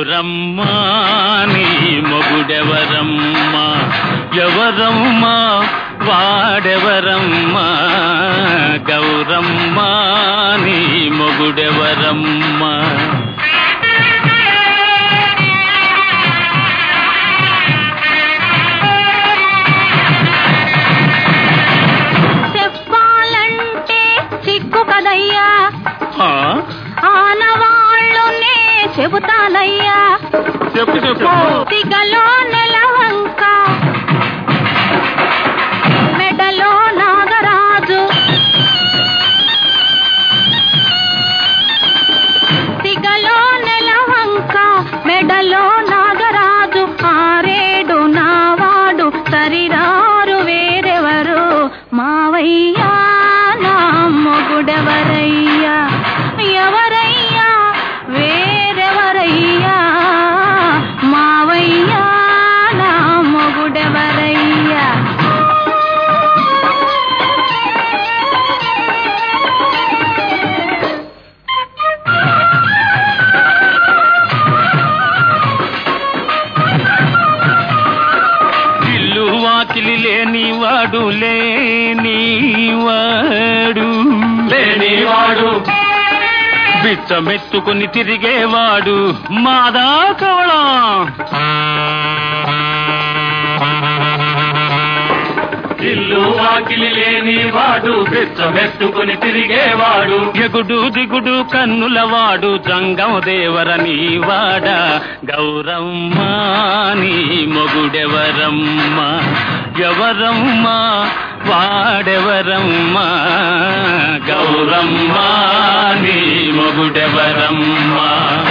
గౌరమ్మా నీ మొగుడెవరమ్మా ఎవరమ్మా వాడెవరమ్మా గౌరమ్మా నీ మొగుడెవరమ్మా చెప్పాలంటే సిగ్గు కదయ్యా ఆ? ఆనవాళ్ళునే చెబుతానయ్యా చెప్పు చెప్పు సిగలో నెలవంక మెడలో నాగరాజు సిగలో నెలవంక మెడలో నాగరాజు ఆరేడు నావాడు సరిరారు వేరెవరు మావయ్యా నా మొగుడెవరయ్యా ఎవరయ్యా వేరెవరయ్యా మావయ్యా నా మొగుడెవరయ్యా ఇల్లు వాకిలి లేనివాడు లేనివాడు లేనివాడు బిచ్చమెత్తుకుని తిరిగేవాడు మాదా కవళం ఇల్లు వాకిలి లేనివాడు బిచ్చమెత్తుకుని తిరిగేవాడు ఎగుడు దిగుడు కన్నులవాడు జంగం దేవరని వాడ గౌరమ్మా నీ మొగుడెవరమ్మా ఎవరమ్మా వాడెవరమ్మా గౌరమ్మా నీ మొగుడెవరమ్మా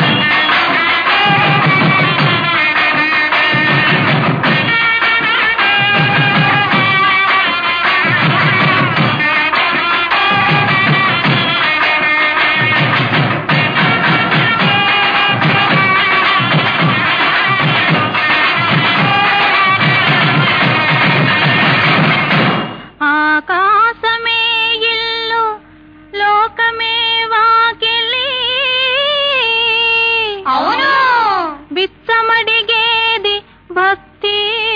ఆకాశమే ఇల్లు లోకమే వాకిలి అవును బిచ్చమడిగేది భక్తి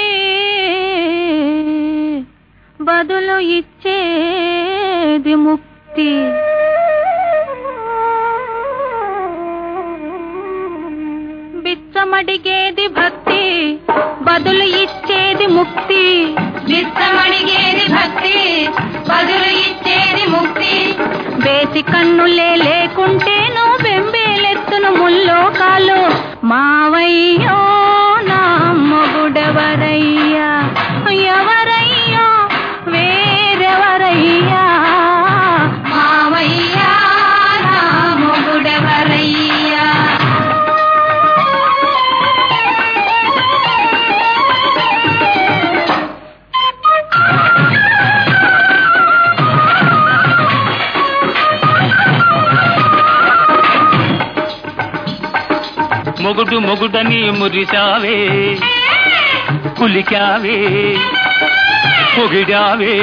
బదులు ఇచ్చేది ముక్తి బిచ్చమడిగేది భక్తి బదులు ఇచ్చేది ముక్తి నిత్తమడిగేది భక్తి బదులు ఇచ్చేది ముక్తి బేసి కన్నులే లేకుంటేను బెంబేలెత్తును ముల్లోకాలు మావయ్యో నా మొగుడెవరయ్యా ఎవరయ్యా వేరెవరయ్యా మావయ్యా నా మొగుడెవరయ్యా మొగుడు మొగుడని మురిసావే కులికావే పొగిడావే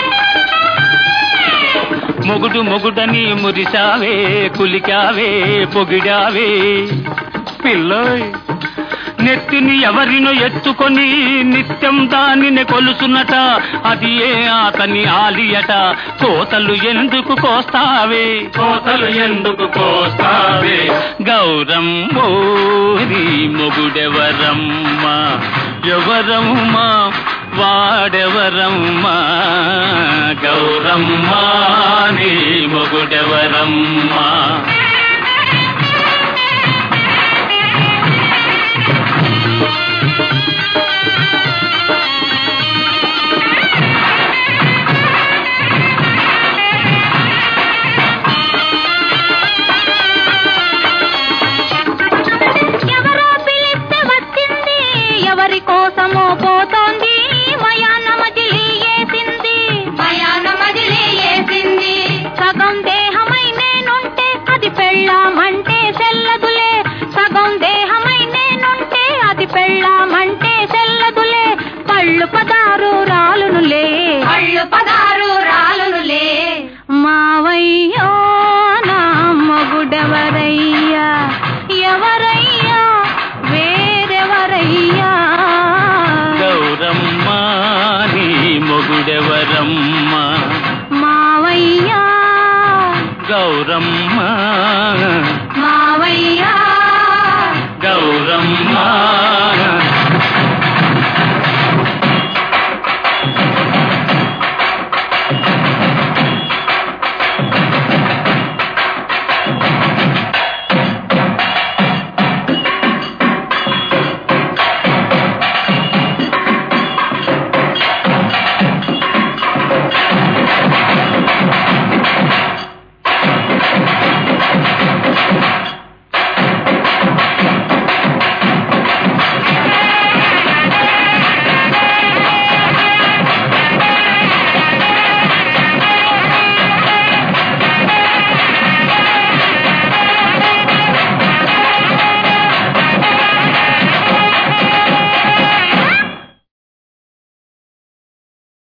మొగుడు మొగుడని మురిసావే కులికావే పొగిడావే పిల్లోయ్ నెత్తిని ఎవరినో ఎత్తుకొని నిత్యం దానిని కొలుసునట అది ఏ అతని ఆలియట కోతలు ఎందుకు కోస్తావే కోతలు ఎందుకు కోస్తావే గౌరమ్మో నీ మొగుడెవరమ్మా ఎవరమ్మా వాడెవరమ్మా గౌరమ్మా నీ మొగుడెవరమ్మా ఎవరో పిలిస్తే వచ్చింది ఎవరి కోసమో పోతోంది మయాన మజిలీ ఏసింది మయాన మదిలే వేసింది సగం దేహమై నేనుంటే అది పెళ్ళామంటే చెల్లదులే సగం దేహమై నేనుంటే అది పెళ్ళామంటే చెల్లదులే పళ్ళు పదారు రాలునులే కళ్ళు పద